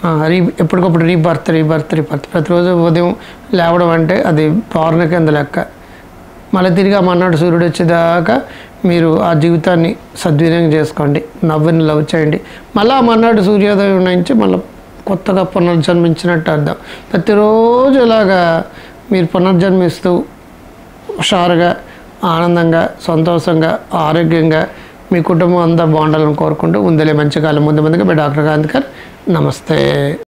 ఆ, రీ ఎప్పటికప్పుడు rebirth rebirth rebirth ప్రతిరోజు ఉదయం లేవడం అంటే అది పౌర్ణ కింద లెక్క మళ్ళీ తిరిగి ఆ మన్నాడు సూర్యుడు వచ్చేదాకా మీరు ఆ జీవితాన్ని సద్వినియోగం చేసుకోండి నవ్వుని లవ్ చేయండి మళ్ళీ ఆ మన్నాడు సూర్యోదయం నుంచి మళ్ళీ కొత్తగా పునర్జన్మించినట్టు అర్థం ప్రతిరోజు ఇలాగా మీరు పునర్జన్మిస్తూ హుషారుగా ఆనందంగా సంతోషంగా ఆరోగ్యంగా మీ కుటుంబం అంతా బాగుండాలని కోరుకుంటూ ఉందలే మంచి కాలం ముందు ముందుగా మీ డాక్టర్ గాంధీకర్ నమస్తే